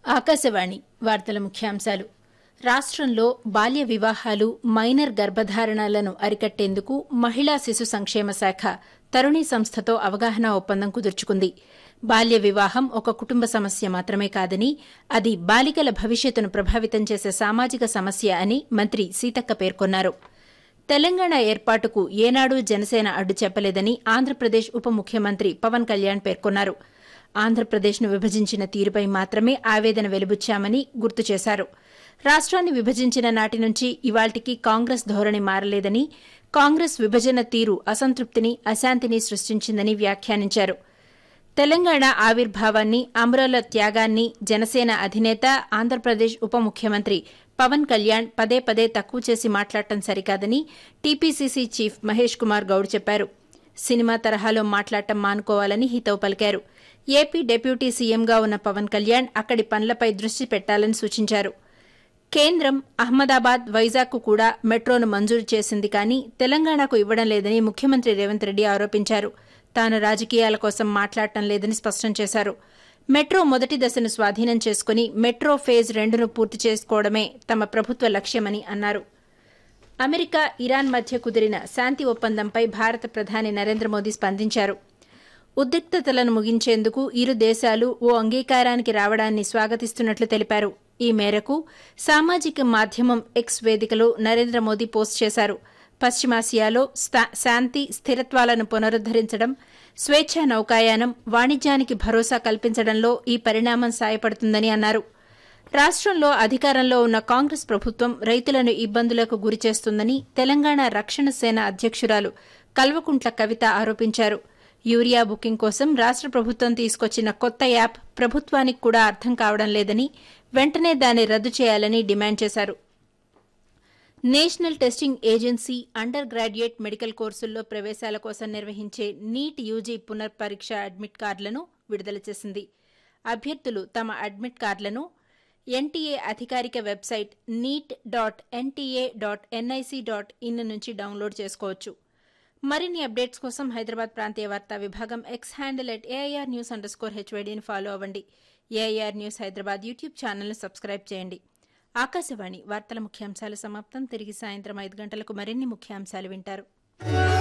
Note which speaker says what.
Speaker 1: ఆకాశవాణి వార్తల ముఖ్యాంశాలు రాష్ట్రంలో బాల్య వివాహాలు మైనర్ గర్భధారణలను అరికట్టేందుకు మహిళా శిశు సంక్షేమ శాఖ తరుణి సంస్థతో అవగాహన ఒప్పందం కుదుర్చుకుంది బాల్య వివాహం ఒక కుటుంబ సమస్య మాత్రమే కాదని అది బాలికల భవిష్యత్తును ప్రభావితం చేసే సామాజిక సమస్య అని మంత్రి సీతక్క పేర్కొన్నారు తెలంగాణ ఏర్పాటుకు ఏనాడూ జనసేన అడ్డు చెప్పలేదని ఆంధ్రప్రదేశ్ ఉప ముఖ్యమంత్రి పవన్ కళ్యాణ్ పేర్కొన్నారు ఆంధ్రప్రదేశ్ను విభజించిన తీరుపై మాత్రమే ఆవేదన వెలుబుచ్చామని గుర్తు చేశారు రాష్ట్రాన్ని విభజించిన నాటి నుంచి ఇవాళ్టికి కాంగ్రెస్ ధోరణి మారలేదని కాంగ్రెస్ విభజన తీరు అసంతృప్తిని అశాంతిని సృష్టించిందని వ్యాఖ్యానించారు తెలంగాణ ఆవిర్భావాన్ని అమరుల త్యాగాన్ని జనసేన అధినేత ఆంధ్రప్రదేశ్ ఉప ముఖ్యమంత్రి పవన్ కళ్యాణ్ పదే పదే తక్కువ చేసి మాట్లాడటం సరికాదని టీపీసీసీ చీఫ్ మహేష్ కుమార్ గౌడ్ చెప్పారు సినిమా తరహాలో మాట్లాడటం మానుకోవాలని హితవు పలికారు ఏపీ డిప్యూటీ సీఎంగా ఉన్న పవన్ కళ్యాణ్ అక్కడి పనులపై దృష్టి పెట్టాలని సూచించారు కేంద్రం అహ్మదాబాద్ వైజాగ్కు కూడా మెట్రోను మంజూరు చేసింది కానీ తెలంగాణకు ఇవ్వడం లేదని ముఖ్యమంత్రి రేవంత్ రెడ్డి ఆరోపించారు తాను రాజకీయాల కోసం మాట్లాడటం లేదని స్పష్టం చేశారు మెట్రో మొదటి దశను స్వాధీనం చేసుకుని మెట్రో ఫేజ్ రెండును పూర్తి చేసుకోవడమే తమ ప్రభుత్వ లక్ష్యమని అన్నారు అమెరికా ఇరాన్ మధ్య కుదిరిన శాంతి ఒప్పందంపై భారత ప్రధాని నరేంద్ర మోదీ స్పందించారు ఉద్రిక్తతలను ముగించేందుకు ఇరు దేశాలు ఓ అంగీకారానికి రావడాన్ని స్వాగతిస్తున్నట్లు తెలిపారు ఈ మేరకు సామాజిక మాధ్యమం ఎక్స్ వేదికలో నరేంద్ర మోదీ పోస్ట్ చేశారు పశ్చిమాసియాలో శాంతి స్థిరత్వాలను పునరుద్దరించడం స్వేచ్ఛా నౌకాయానం వాణిజ్యానికి భరోసా కల్పించడంలో ఈ పరిణామం సాయపడుతుందని అన్నారు రాష్ట్రంలో అధికారంలో ఉన్న కాంగ్రెస్ ప్రభుత్వం రైతులను ఇబ్బందులకు గురిచేస్తుందని తెలంగాణ రక్షణ సేన అధ్యక్షురాలు కల్వకుంట్ల కవిత ఆరోపించారు యూరియా బుకింగ్ కోసం రాష్ట్ర ప్రభుత్వం తీసుకొచ్చిన కొత్త యాప్ ప్రభుత్వానికి కూడా అర్థం కావడం లేదని వెంటనే దాన్ని రద్దు చేయాలని డిమాండ్ చేశారు national testing agency undergraduate medical కోర్సుల్లో ప్రవేశాల కోసం నిర్వహించే నీట్ యూజీ పునర్పరీక్ష అడ్మిట్ కార్డులను విడుదల చేసింది అభ్యర్థులు తమ అడ్మిట్ కార్డులను ఎన్టీఏ అధికారిక website NEET dot NTA dot NIC dot in నుంచి డౌన్లోడ్ చేసుకోవచ్చు మరిన్ని అప్డేట్స్ కోసం హైదరాబాద్ ప్రాంతీయ వార్తా విభాగం X handle at AIR news underscore హెచ్వైడీని ఫాలో అవ్వండి ఏఐఆర్ న్యూస్ హైదరాబాద్ యూట్యూబ్ ఛానల్ను సబ్స్క్రైబ్ చేయండి ఆకాశవాణి వార్తల ముఖ్యాంశాలు సమాప్తం తిరిగి సాయంత్రం ఐదు గంటలకు మరిన్ని ముఖ్యాంశాలు వింటారు